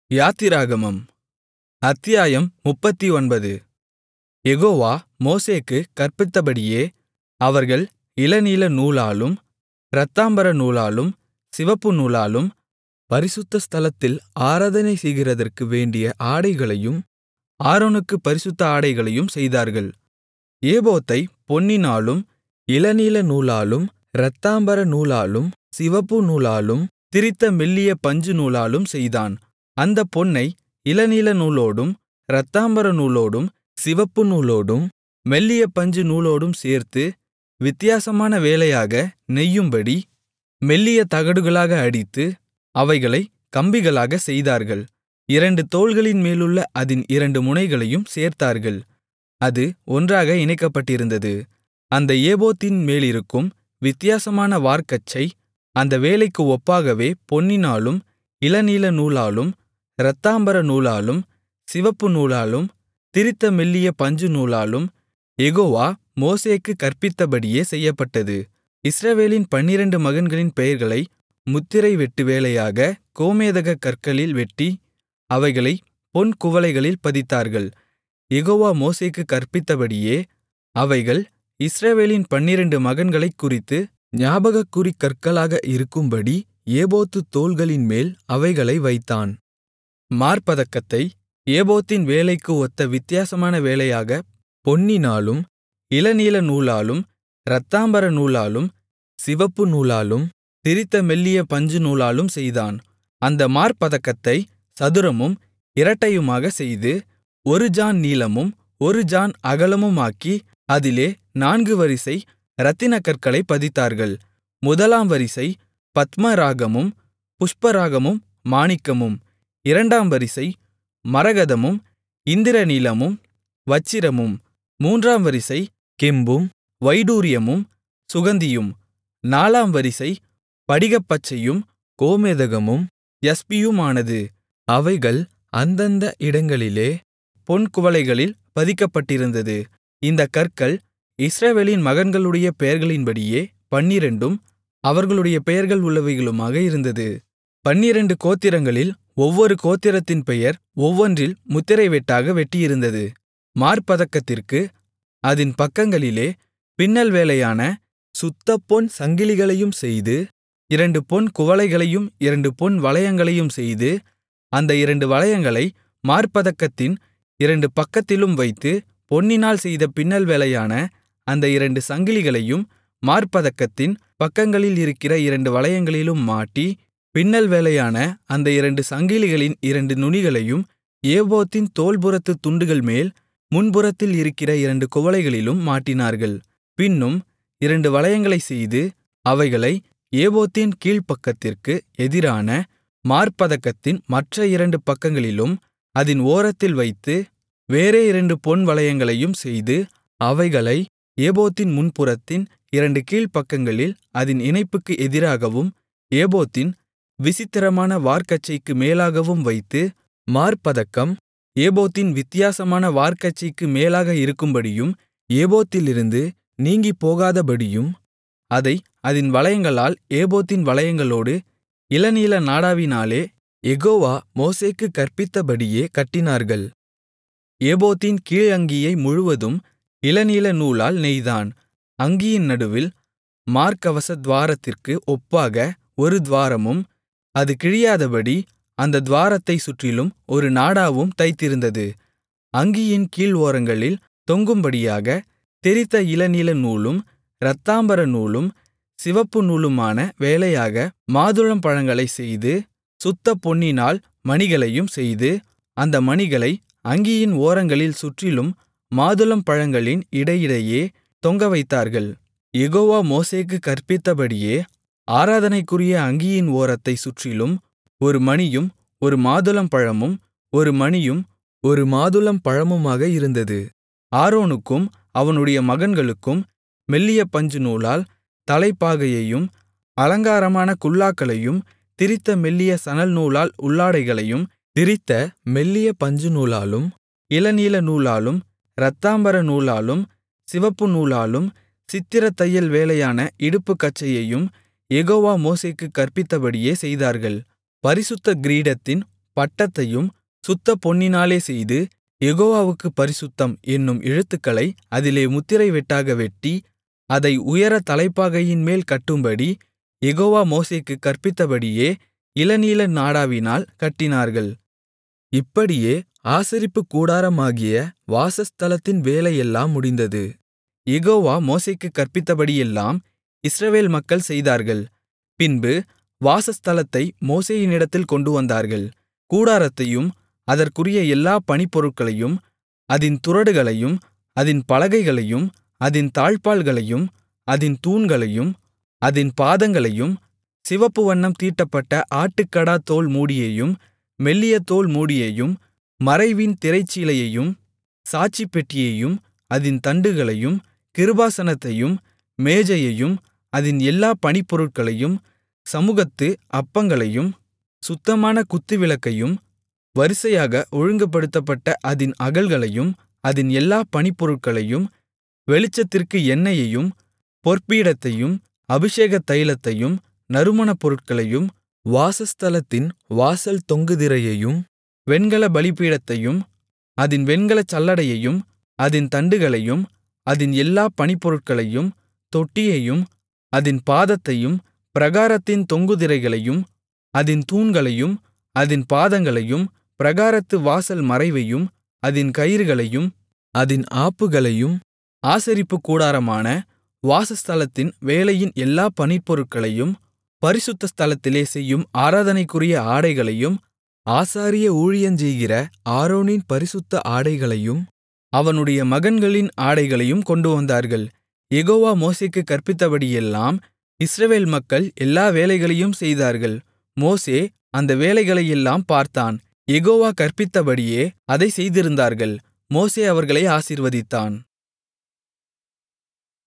யாத்திராகமம் அத்தியாயம் முப்பத்தொன்பது யெகோவா மோசேக்குக் கற்பித்தபடியே அவர்கள் இளநீல நூலாலும் இரத்தாம்பரநூலாலும் சிவப்புநூலாலும் பரிசுத்த ஸ்தலத்தில் ஆராதனை செய்கிறதற்கு வேண்டிய ஆடைகளையும் ஆரோனுக்குப் பரிசுத்த ஆடைகளையும் செய்தார்கள் ஏபோத்தைப் பொன்னினாலும் இளநீல நூலாலும் இரத்தாம்பரநூலாலும் சிவப்புநூலாலும் திரித்த மெல்லிய பஞ்சுநூலாலும் செய்தான் அந்தப் பொன்னை இளநீலநூலோடும் இரத்தாம்பரநூலோடும் சிவப்புநூலோடும் மெல்லிய பஞ்சுநூலோடும் சேர்த்து வித்தியாசமான வேலையாக நெய்யும்படி மெல்லிய தகடுகளாக அடித்து அவைகளைக் கம்பிகளாகச் செய்தார்கள் இரண்டு தோள்களின் மேலுள்ள அதின் இரண்டு முனைகளையும் சேர்த்தார்கள் அது ஒன்றாக இணைக்கப்பட்டிருந்தது அந்த ஏபோத்தின் மேலிருக்கும் வித்தியாசமான வார்க்கச்சை அந்த வேலைக்கு ஒப்பாகவே பொன்னினாலும் இளநீலநூலாலும் இரத்தாம்பரநூலாலும் சிவப்புநூலாலும் திரித்த மெல்லிய பஞ்சுநூலாலும் யெகோவா மோசேக்குக் கற்பித்தபடியே செய்யப்பட்டது இஸ்ரவேலின் பன்னிரண்டு மகன்களின் பெயர்களை முத்திரை வெட்டு வேலையாகக் கோமேதகக் கற்களில் வெட்டி அவைகளைப் பொன் குவளைகளில் பதித்தார்கள் யெகோவா மோசேக்குக் கற்பித்தபடியே அவைகள் இஸ்ரவேலின் பன்னிரண்டு மகன்களைக் குறித்து ஞாபகக்குறிக்கற்களாக இருக்கும்படி ஏபோத்து தோள்களின்மேல் அவைகளை வைத்தான் மார்ப்பதக்கத்தை ஏபோத்தின் வேலைக்கு ஒத்த வித்தியாசமான வேலையாகப் பொன்னினாலும் இளநீலநூலாலும் இரத்தாம்பரநூலாலும் சிவப்புநூலாலும் திரித்த மெல்லிய பஞ்சுநூலாலும் செய்தான் அந்த மார்ப்பதக்கத்தைச் சதுரமும் இரட்டையுமாகச் செய்து ஒரு ஜாண் நீளமும் ஒரு ஜாண் அகலமுமாக்கி அதிலே நான்கு வரிசை இரத்தினக்கற்களைப் பதித்தார்கள் முதலாம் வரிசை பத்மராகமும் புஷ்பராகமும் மாணிக்கமும் இரண்டாம் வரிசை மரகதமும் இந்திரநீலமும் வச்சிரமும் மூன்றாம் வரிசை கெம்பும் வைடூரியமும் சுகந்தியும் நாலாம் வரிசை படிகப்பச்சையும் கோமேதகமும் யஸ்பியுமானது அவைகள் அந்தந்த இடங்களிலே பொன்குவளைகளில் பதிக்கப்பட்டிருந்தது இந்தக் கற்கள் இஸ்ரவேலின் மகன்களுடைய பெயர்களின்படியே பன்னிரண்டும் அவர்களுடைய பெயர்கள் உள்ளவைகளுமாக இருந்தது பன்னிரண்டு கோத்திரங்களில் ஒவ்வொரு கோத்திரத்தின் பெயர் ஒவ்வொன்றில் முத்திரை வெட்டாக வெட்டியிருந்தது மார்ப்பதக்கத்திற்கு அதின் பக்கங்களிலே பின்னல் வேலையான சுத்தப்பொன் சங்கிலிகளையும் செய்து இரண்டு பொன் குவளைகளையும் இரண்டு பொன் வளையங்களையும் செய்து அந்த இரண்டு வளையங்களை மார்ப்பதக்கத்தின் இரண்டு பக்கத்திலும் வைத்து பொன்னினால் செய்த பின்னல் வேலையான அந்த இரண்டு சங்கிலிகளையும் மார்ப்பதக்கத்தின் பக்கங்களில் இருக்கிற இரண்டு வளையங்களிலும் மாட்டி பின்னல் வேலையான அந்த இரண்டு சங்கிலிகளின் இரண்டு நுனிகளையும் ஏபோத்தின் தோள்புறத்து துண்டுகள்மேல் முன்புறத்தில் இருக்கிற இரண்டு குவளைகளிலும் மாட்டினார்கள் பின்னும் இரண்டு வளையங்களைச் செய்து அவைகளை ஏபோத்தின் கீழ்ப்பக்கத்திற்கு எதிரான மார்ப்பதக்கத்தின் மற்ற இரண்டு பக்கங்களிலும் அதின் ஓரத்தில் வைத்து வேறே இரண்டு பொன் வளையங்களையும் செய்து அவைகளை ஏபோத்தின் முன்புறத்தின் இரண்டு கீழ்ப்பக்கங்களில் அதின் இணைப்புக்கு எதிராகவும் ஏபோத்தின் விசித்திரமான வார்க்கச்சைக்கு மேலாகவும் வைத்து மார்ப்பதக்கம் ஏபோத்தின் வித்தியாசமான வார்க்கச்சைக்கு மேலாக இருக்கும்படியும் ஏபோத்திலிருந்து நீங்கிப்போகாதபடியும் அதை அதின் வளையங்களால் ஏபோத்தின் வளையங்களோடு இளநீல நாடாவினாலே யெகோவா மோசேக்குக் கற்பித்தபடியே கட்டினார்கள் ஏபோத்தின் கீழ் அங்கியை முழுவதும் இளநீல நூலால் நெய்தான் அங்கியின் நடுவில் மார்க்கவச துவாரத்திற்கு ஒப்பாக ஒரு துவாரமும் அது கிழியாதபடி அந்த துவாரத்தைச் சுற்றிலும் ஒரு நாடாவும் தைத்திருந்தது அங்கியின் கீழ் ஓரங்களில் தொங்கும்படியாக தெரித்த இளநீல நூலும் இரத்தாம்பர நூலும் சிவப்பு நூலுமான வேலையாக மாதுளம்பழங்களைச் செய்து சுத்த பொன்னினால் மணிகளையும் செய்து அந்த மணிகளை அங்கியின் ஓரங்களில் சுற்றிலும் மாதுளம்பழங்களின் இடையிடையே தொங்கவைத்தார்கள் யெகோவா மோசேக்குக் கற்பித்தபடியே ஆராதனைக்குரிய அங்கியின் ஓரத்தைச் சுற்றிலும் ஒரு மணியும் ஒரு மாதுளம்பழமும் ஒரு மணியும் ஒரு மாதுளம்பழமுமாக இருந்தது ஆரோனுக்கும் அவனுடைய மகன்களுக்கும் மெல்லிய பஞ்சுநூலால் தலைப்பாகையையும் அலங்காரமான குல்லாக்களையும் திரித்த மெல்லிய சணல் நூலால் உள்ளாடைகளையும் திரித்த மெல்லிய பஞ்சுநூலாலும் இளநீல நூலாலும் இரத்தாம்பர நூலாலும் சிவப்பு நூலாலும் சித்திரத் தையல் வேலையான இடுப்புக்கச்சையையும் யெகோவா மோசேக்குக் கற்பித்தபடியே செய்தார்கள் பரிசுத்த கிரீடத்தின் பட்டத்தையும் சுத்தப் பொன்னினாலே செய்து யெகோவாவுக்குப் பரிசுத்தம் என்னும் எழுத்துக்களை அதிலே முத்திரை வெட்டாக வெட்டி அதை உயர தலைப்பாகையின்மேல் கட்டும்படி யெகோவா மோசேக்குக் கற்பித்தபடியே இளநீல நாடாவினால் கட்டினார்கள் இப்படியே ஆசரிப்புக் கூடாரமாகிய வாசஸ்தலத்தின் வேலையெல்லாம் முடிந்தது யெகோவா மோசேக்குக் கற்பித்தபடியெல்லாம் இஸ்ரவேல் மக்கள் செய்தார்கள் பின்பு வாசஸ்தலத்தை மோசேயினிடத்தில் கொண்டுவந்தார்கள் கூடாரத்தையும் அதற்குரிய எல்லா பணிப்பொருட்களையும் அதின் துறடுகளையும் அதின் பலகைகளையும் அதின் தாழ்ப்பாள்களையும் அதின் தூண்களையும் அதின் பாதங்களையும் சிவப்பு வண்ணம் தீட்டப்பட்ட ஆட்டுக்கடா தோல் மூடியையும் மெல்லிய தோல் மூடியையும் மறைவின் திரைச்சீலையையும் சாட்சிப்பெட்டியையும் அதின் தண்டுகளையும் கிருபாசனத்தையும் மேஜையையும் அதின் எல்லா பணிப்பொருட்களையும் சமுகத்து அப்பங்களையும் சுத்தமான குத்துவிளக்கையும் வரிசையாக ஒழுங்குபடுத்தப்பட்ட அதின் அகல்களையும் அதின் எல்லா பணிப்பொருட்களையும் வெளிச்சத்திற்கு எண்ணெயையும் பொற்பீடத்தையும் அபிஷேக தைலத்தையும் நறுமணப் பொருட்களையும் வாசஸ்தலத்தின் வாசல் தொங்கு திரையையும் வெண்கல பலிபீடத்தையும் அதின் வெண்கலச் சல்லடையையும் அதின் தண்டுகளையும் அதின் எல்லா பணிப்பொருட்களையும் தொட்டியையும் அதின் பாதத்தையும் பிராகாரத்தின் தொங்கு திரைகளையும் அதின் தூண்களையும் அதின் பாதங்களையும் பிராகாரத்து வாசல் மறைவையும் அதின் கயிறுகளையும் அதின் ஆப்புகளையும் ஆசரிப்புக் கூடாரமான வாசஸ்தலத்தின் வேலையின் எல்லா பணிப்பொருட்களையும் பரிசுத்த ஸ்தலத்திலே செய்யும் ஆராதனைக்குரிய ஆடைகளையும் ஆசாரிய ஊழியஞ்செய்கிற ஆரோனின் பரிசுத்த ஆடைகளையும் அவனுடைய மகன்களின் ஆடைகளையும் கொண்டுவந்தார்கள் யெகோவா மோசேக்குக் கற்பித்தபடியெல்லாம் இஸ்ரவேல் மக்கள் எல்லா வேலைகளையும் செய்தார்கள் மோசே அந்த வேலைகளையெல்லாம் பார்த்தான் யெகோவா கற்பித்தபடியே அதைச் செய்திருந்தார்கள் மோசே அவர்களை ஆசீர்வதித்தான்